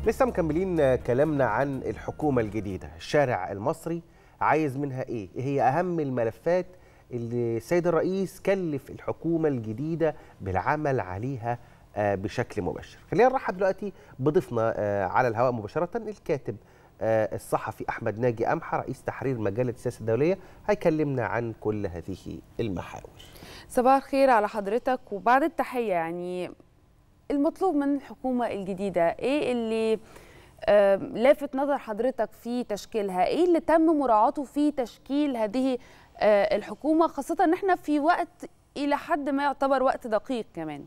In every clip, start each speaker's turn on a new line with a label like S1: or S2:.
S1: لسه مكملين كلامنا عن الحكومة الجديدة الشارع المصري عايز منها ايه ايه هي اهم الملفات اللي السيد الرئيس كلف الحكومة الجديدة بالعمل عليها آه، بشكل مباشر خلينا نرحب دلوقتي بضيفنا آه، على الهواء مباشرة الكاتب آه، الصحفي أحمد ناجي أمحى رئيس تحرير مجلة السياسة الدولية هيكلمنا عن كل هذه المحاور
S2: صباح الخير على حضرتك وبعد التحية يعني المطلوب من الحكومة الجديدة ايه اللي آه، لافت نظر حضرتك في تشكيلها ايه اللي تم مراعاته في تشكيل هذه آه، الحكومة خاصة ان احنا في وقت الى حد ما يعتبر وقت دقيق كمان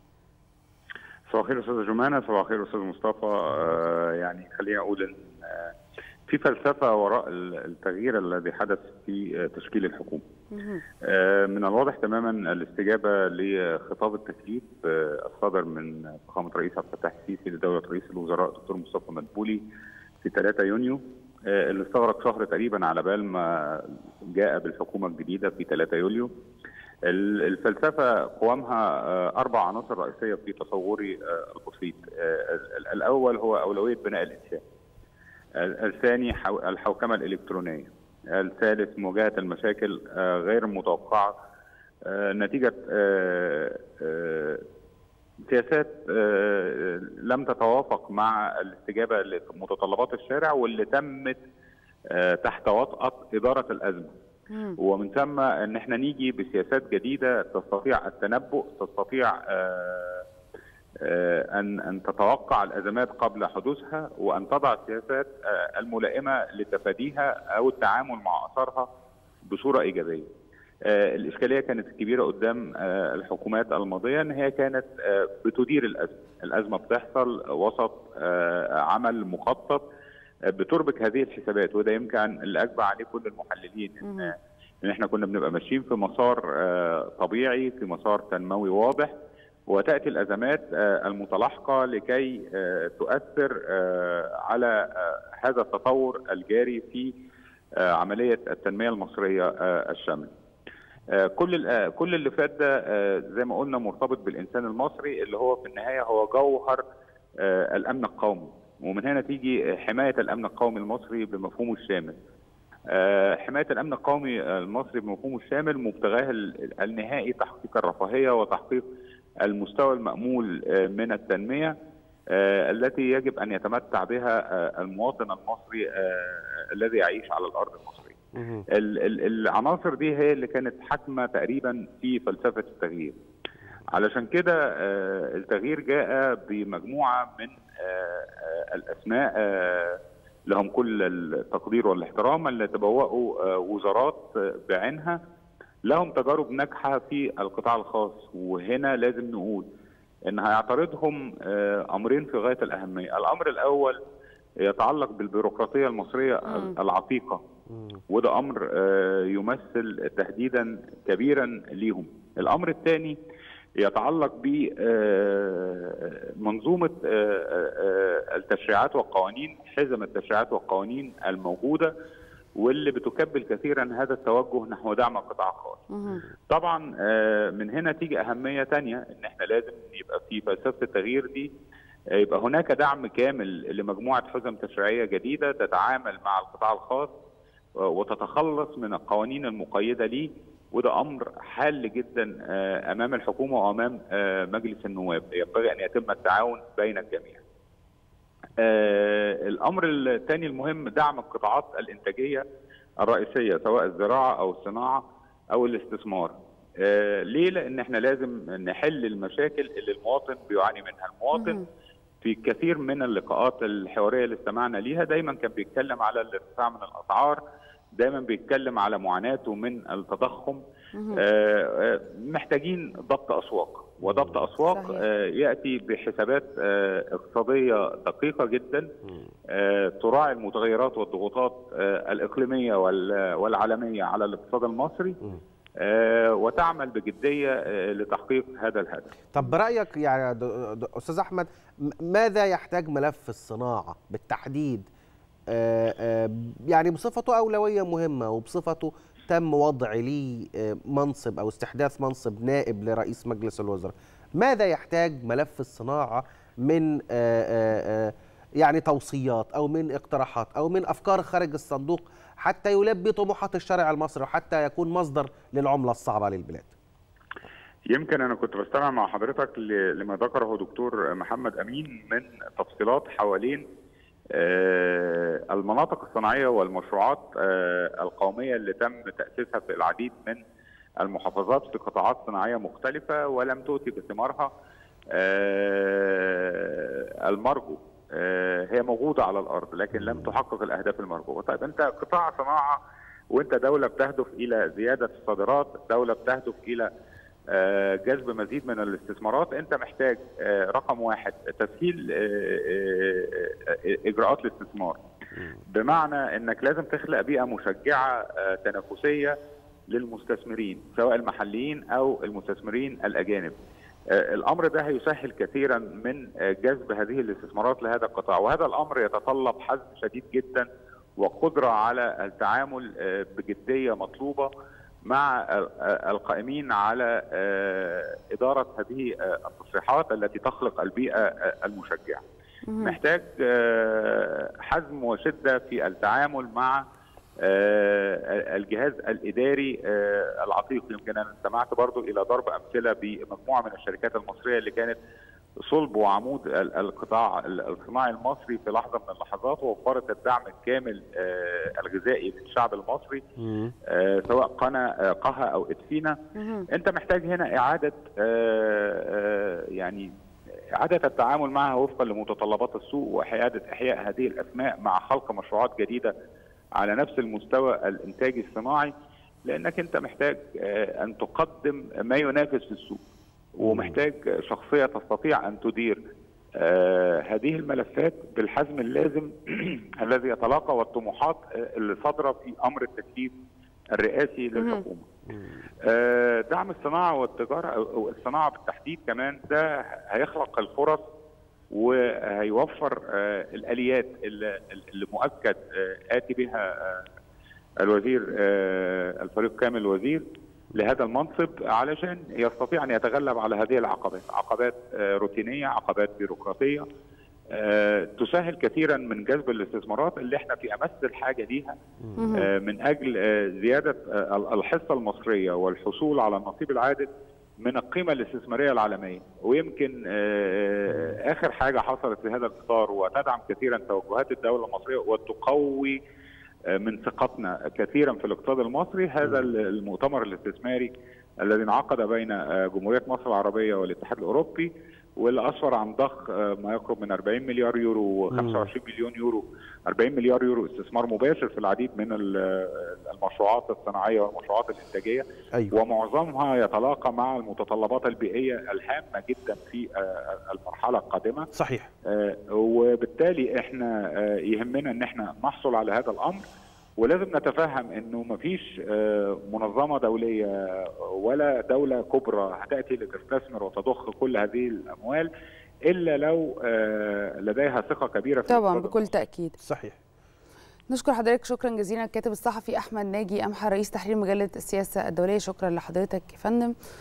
S3: صباح الخير استاذ جمانه صباح الخير استاذ مصطفى آه، يعني خليني اقول ان آه، في فلسفه وراء ال- التغيير الذي حدث في آه، تشكيل الحكومه. آه، من الواضح تماما الاستجابه لخطاب التكليف آه، الصادر من فخامه الرئيس عبد الفتاح السيسي لدوله رئيس الوزراء دكتور مصطفى مدبولي في 3 يونيو آه، اللي استغرق شهر تقريبا على بال ما جاء بالحكومه الجديده في 3 يوليو. ال- الفلسفه قوامها آه، اربع عناصر رئيسيه في تصوري آه، البسيط آه، ال- الاول هو اولويه بناء الانشاء ال- الثاني حو- الحوكمه الالكترونيه الثالث مواجهه المشاكل آه، غير المتوقعه آه، نتيجه آه، آه، سياسات آه، لم تتوافق مع الاستجابه لمتطلبات الشارع واللي تمت آه، تحت وطأة إدارة الأزمة ومن ثم ان احنا نيجي بسياسات جديده تستطيع التنبؤ تستطيع آه، آه، ان ان تتوقع الازمات قبل حدوثها وان تضع السياسات آه، الملائمه لتفاديها او التعامل مع اثارها بصوره ايجابيه. آه، الاشكاليه كانت كبيره قدام آه، الحكومات الماضيه ان هي كانت آه، بتدير الازمه، الازمه بتحصل وسط آه، عمل مخطط آه، بتربك هذه الحسابات وده يمكن اللي اجمع عليه كل المحللين ان ان احنا كنا بنبقى ماشيين في مسار آه، طبيعي في مسار تنموي واضح وتاتي الازمات آه، المتلاحقه لكي آه، تؤثر آه، على آه، هذا التطور الجاري في آه، عمليه التنميه المصريه آه، الشامله. آه، كل ال- آه، كل اللي فات ده آه، زي ما قلنا مرتبط بالانسان المصري اللي هو في النهايه هو جوهر آه، الامن القومي ومن هنا تيجي حمايه الامن القومي المصري بمفهومه الشامل. آه، حمايه الامن القومي المصري بمفهومه الشامل مبتغاه ال- النهائي تحقيق الرفاهيه وتحقيق المستوى المامول آه، من التنميه آه، التي يجب ان يتمتع بها آه، المواطن المصري آه، الذي يعيش على الارض المصريه. ال- ال- العناصر دي هي اللي كانت حاكمه تقريبا في فلسفه التغيير. علشان كده آه، التغيير جاء بمجموعه من آه، آه، الاسماء آه، لهم كل التقدير والاحترام اللي تبوأوا آه، وزارات آه، بعينها لهم تجارب ناجحه في القطاع الخاص وهنا لازم نقول ان هيعترضهم آه، امرين في غايه الاهميه، الامر الاول يتعلق بالبيروقراطيه المصريه
S2: مم.
S3: العتيقه وده امر آه، يمثل تهديدا كبيرا ليهم. الامر الثاني يتعلق بمنظومه التشريعات والقوانين حزم التشريعات والقوانين الموجوده واللي بتكبل كثيرا هذا التوجه نحو دعم القطاع الخاص.
S2: مهم.
S3: طبعا آه، من هنا تيجي اهميه تانية ان احنا لازم يبقى في فلسفه التغيير دي آه، يبقى هناك دعم كامل لمجموعه حزم تشريعيه جديده تتعامل مع القطاع الخاص آه، وتتخلص من القوانين المقيده ليه وده امر حال جدا آه، امام الحكومه وامام آه، مجلس النواب ينبغي ان يتم التعاون بين الجميع. آه، الامر الثاني المهم دعم القطاعات الانتاجيه الرئيسيه سواء الزراعه او الصناعه او الاستثمار. آه، ليه؟ لان احنا لازم نحل المشاكل اللي المواطن بيعاني منها، المواطن
S2: مهم.
S3: في كثير من اللقاءات الحواريه اللي استمعنا ليها دايما كان بيتكلم على الارتفاع من الاسعار، دايما بيتكلم على معاناته من التضخم،
S2: مهم.
S3: آه، آه، محتاجين ضبط اسواق وضبط اسواق
S2: صحيح.
S3: آه، ياتي بحسابات آه، اقتصاديه دقيقه جدا آه، تراعي المتغيرات والضغوطات آه، الاقليميه وال- والعالميه على الاقتصاد المصري آه، وتعمل بجديه آه، لتحقيق هذا الهدف.
S1: طب برأيك يعني د- د- أستاذ أحمد م- ماذا يحتاج ملف الصناعة بالتحديد آه، آه، يعني بصفته أولوية مهمة وبصفته تم وضع ليه آه، منصب أو استحداث منصب نائب لرئيس مجلس الوزراء ماذا يحتاج ملف الصناعة من آه، آه، آه، يعني توصيات او من اقتراحات او من افكار خارج الصندوق حتى يلبي طموحات الشارع المصري وحتى يكون مصدر للعمله الصعبه للبلاد
S3: يمكن انا كنت بستمع مع حضرتك ل- لما ذكره دكتور محمد امين من تفصيلات حوالين آه، المناطق الصناعيه والمشروعات آه، القوميه اللي تم تاسيسها في العديد من المحافظات في قطاعات صناعيه مختلفه ولم تؤتي بثمارها آه، المرجو آه، هي موجوده على الارض لكن لم تحقق الاهداف المرجوه طيب انت قطاع صناعه وانت دوله بتهدف الى زياده الصادرات دوله بتهدف الى آه، جذب مزيد من الاستثمارات انت محتاج آه، رقم واحد تسهيل آه، آه، آه، اجراءات الاستثمار بمعنى انك لازم تخلق بيئه مشجعه آه، تنافسيه للمستثمرين سواء المحليين او المستثمرين الاجانب آه، الامر ده هيسهل كثيرا من آه، جذب هذه الاستثمارات لهذا القطاع وهذا الامر يتطلب حزم شديد جدا وقدره على التعامل آه، بجديه مطلوبه مع ال- آه، القائمين على آه، اداره هذه آه، التصريحات التي تخلق البيئه آه، المشجعه. محتاج آه، حزم وشده في التعامل مع آه، الجهاز الاداري آه، العتيق يمكن انا استمعت برضو الى ضرب امثله بمجموعه من الشركات المصريه اللي كانت صلب وعمود ال- القطاع ال- الصناعي المصري في لحظه من اللحظات ووفرت الدعم الكامل آه، الغذائي للشعب المصري آه، سواء قنا آه، قها او ادفينا انت محتاج هنا اعاده آه، آه، يعني اعاده التعامل معها وفقا لمتطلبات السوق واعاده احياء هذه الاسماء مع خلق مشروعات جديده على نفس المستوى الانتاجي الصناعي لانك انت محتاج آه، ان تقدم ما ينافس في السوق ومحتاج شخصيه تستطيع ان تدير آه، هذه الملفات بالحزم اللازم الذي يتلاقى والطموحات آه، اللي صادره في امر التكليف الرئاسي للحكومه. آه، دعم الصناعه والتجاره او الصناعه بالتحديد كمان ده هيخلق الفرص وهيوفر آه، الاليات اللي اللي مؤكد آه، اتي بها آه، الوزير آه، الفريق كامل الوزير لهذا المنصب علشان يستطيع ان يتغلب على هذه العقبات، عقبات آه، روتينيه، عقبات بيروقراطيه آه، تسهل كثيرا من جذب الاستثمارات اللي احنا في امس الحاجه ليها آه، من اجل آه، زياده آه، الحصه المصريه والحصول على النصيب العادل من القيمه الاستثماريه العالميه ويمكن آه، اخر حاجه حصلت في هذا الاطار وتدعم كثيرا توجهات الدوله المصريه وتقوي آه، من ثقتنا كثيرا في الاقتصاد المصري هذا المؤتمر الاستثماري الذي انعقد بين آه، جمهوريه مصر العربيه والاتحاد الاوروبي واللي اسفر عن ضخ آه، ما يقرب من 40 مليار يورو و25 مليون يورو 40 مليار يورو استثمار مباشر في العديد من ال- المشروعات الصناعيه والمشروعات الانتاجيه
S1: ايوه
S3: ومعظمها يتلاقى مع المتطلبات البيئيه الهامه جدا في آه، المرحله القادمه
S1: صحيح
S3: آه، وبالتالي احنا آه، يهمنا ان احنا نحصل على هذا الامر ولازم نتفهم انه مفيش آه، منظمه دوليه ولا دوله كبرى هتاتي لتستثمر وتضخ كل هذه الاموال الا لو آه، لديها ثقه كبيره في
S2: طبعا
S3: الاقتصاد
S2: بكل تاكيد
S1: صحيح
S2: نشكر حضرتك شكرا جزيلا الكاتب الصحفي احمد ناجي امحى رئيس تحرير مجله السياسه الدوليه شكرا لحضرتك يا فندم